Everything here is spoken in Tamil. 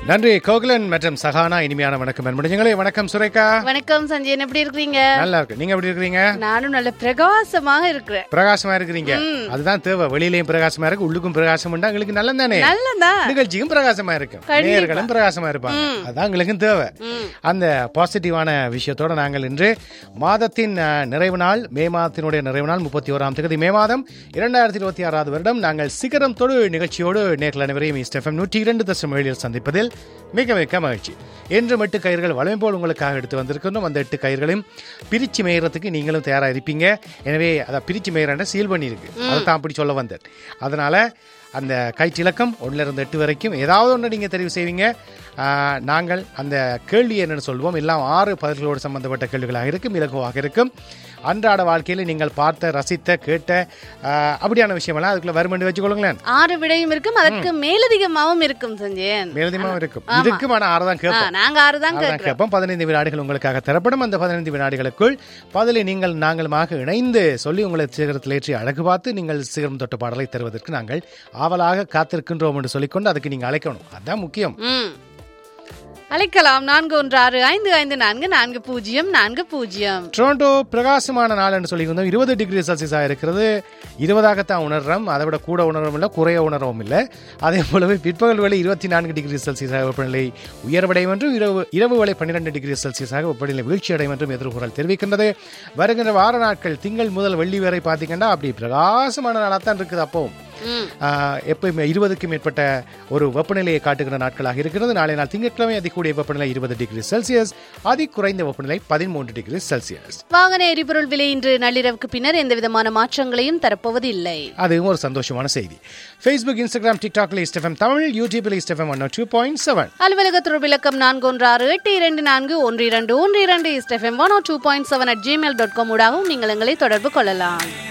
நன்றி கோகுலன் மற்றும் சஹானா இனிமையான வணக்கம் முடிஞ்சங்களே வணக்கம் சுரேகா வணக்கம் சஞ்சயன் எப்படி இருக்கிறீங்க நல்லா இருக்கு நீங்க எப்படி இருக்கிறீங்க நானும் நல்ல பிரகாசமாக இருக்கிறேன் பிரகாசமா இருக்கிறீங்க அதுதான் தேவை வெளியிலயும் பிரகாசமா இருக்கு உள்ளுக்கும் பிரகாசம் உண்டா எங்களுக்கு நல்லம் தானே நல்லதா நிகழ்ச்சியும் பிரகாசமா இருக்கும் கண்டிப்பா. நேயர்களும் பிரகாசமா இருப்பாங்க அதான் எங்களுக்கும் தேவை அந்த பாசிட்டிவான விஷயத்தோட நாங்கள் இன்று மாதத்தின் அஹ், நிறைவு நாள் மே மாதத்தினுடைய நிறைவு நாள் முப்பத்தி ஓராம் தேதி மே மாதம் இரண்டாயிரத்தி இருபத்தி ஆறாவது வருடம் நாங்கள் சிகரம் தொடு நிகழ்ச்சியோடு நேர்கள் அனைவரையும் ஸ்டெஃபம் நூற்றி இரண்டு தசம் ஏழில் சந்திப்பதில் மிக மிக மகிழ்ச்சி என்று எட்டு கயிர்கள் வளமை போல் உங்களுக்காக எடுத்து வந்திருக்கணும் அந்த எட்டு கயிர்களையும் பிரிச்சு மேயறதுக்கு நீங்களும் தயாரா இருப்பீங்க எனவே அதை பிரிச்சு மேயறன்ற சீல் பண்ணியிருக்கு அதை தான் அப்படி சொல்ல வந்தேன் அதனால அந்த கயிற்றிலக்கம் ஒன்றுல இருந்து எட்டு வரைக்கும் ஏதாவது ஒன்று நீங்கள் தெரிவு செய்வீங்க ஆஹ், நாங்கள் அந்த கேள்வி என்னன்னு சொல்வோம் எல்லாம் ஆறு பதில்களோடு சம்பந்தப்பட்ட கேள்விகளாக இருக்கும் இலகுவாக இருக்கும் அன்றாட வாழ்க்கையில் நீங்கள் பார்த்த ரசித்த கேட்ட ஆஹ், அப்படியான விஷயமெல்லாம் அதுக்குள்ள வருமென்று வச்சுக்கொள்ளுங்களேன் ஆறு விடையும் இருக்கும் அதற்கு மேலதிகமாவும் இருக்கும் சஞ்சயன் மேலதிகமாக இருக்கும் இதுக்கும் ஆனால் ஆறு தான் ஆ, கேட்போம் நாங்க ஆறு தான் அதான் கேட்கிறோம் கேட்போம் பதினைந்து வினாடிகள் உங்களுக்காக தரப்படும் அந்த பதினைந்து வினாடிகளுக்குள் பதிலை நீங்கள் நாங்களுமாக இணைந்து சொல்லி உங்களை சிகரத்தில் ஏற்றி அழகு பார்த்து நீங்கள் சிகரம் தொட்ட பாடலை தருவதற்கு நாங்கள் ஆவலாக காத்திருக்கின்றோம் என்று சொல்லிக்கொண்டு அதுக்கு நீங்கள் அழைக்கணும் அதான் முக்கியம் ம் அழைக்கலாம் நான்கு ஒன்று ஆறு ஐந்து ஐந்து நான்கு நான்கு பூஜ்ஜியம் நான்கு பூஜ்ஜியம் டொரண்டோ பிரகாசமான நாள் என்று சொல்லியிருந்தோம் இருபது டிகிரி செல்சியஸாக இருக்கிறது இருபதாகத்தான் உணர்றோம் அதை விட கூட உணரவும் இல்லை குறைய உணரவும் இல்லை அதே போலவே பிற்பகல் வேலை இருபத்தி நான்கு டிகிரி செல்சியஸாக வெப்பநிலை உயர்வடையும் என்றும் இரவு இரவு வேலை பன்னிரெண்டு டிகிரி செல்சியஸாக வெப்பநிலை வீழ்ச்சி அடையும் என்றும் எதிர்கூறல் தெரிவிக்கின்றது வருகின்ற வார நாட்கள் திங்கள் முதல் வெள்ளி வரை பார்த்தீங்கன்னா அப்படி பிரகாசமான நாளாக தான் இருக்குது அப்பவும் ம் ஆஹ், எப்பயுமே இருபதுக்கும் மேற்பட்ட ஒரு வெப்பநிலையை காட்டுகிற நாட்களாக இருக்கிறது நாளை நாள் திங்கட்கிழமை அதிகூடிய வெப்பநிலை இருபது டிகிரி செல்சியஸ் அதி குறைந்த வெப்பநிலை பதிமூன்று டிகிரி செல்சியஸ் வாகன எரிபொருள் விலை இன்று நள்ளிரவுக்கு பின்னர் எந்த விதமான மாற்றங்களையும் தரப்போவது இல்லை அதுவும் ஒரு சந்தோஷமான செய்தி ஃபேஸ்புக் இன்ஸ்டாகிராம் டிக்டாக்ல இஸ்டெஃபம் தமிழ் யூடியூப்ல இஸ்டெஃபம் ஒன் டூ பாயிண்ட் செவன் அலுவலக தொடர்பிலக்கம் நான்கு ஒன்று ஆறு எட்டு இரண்டு நான்கு ஒன்று இரண்டு ஒன்று இரண்டு இஸ்டெஃப்எம் one two point seven at Gmail dot com ஊடாகவும் நீங்கள் எங்களை தொடர்பு கொள்ளலாம்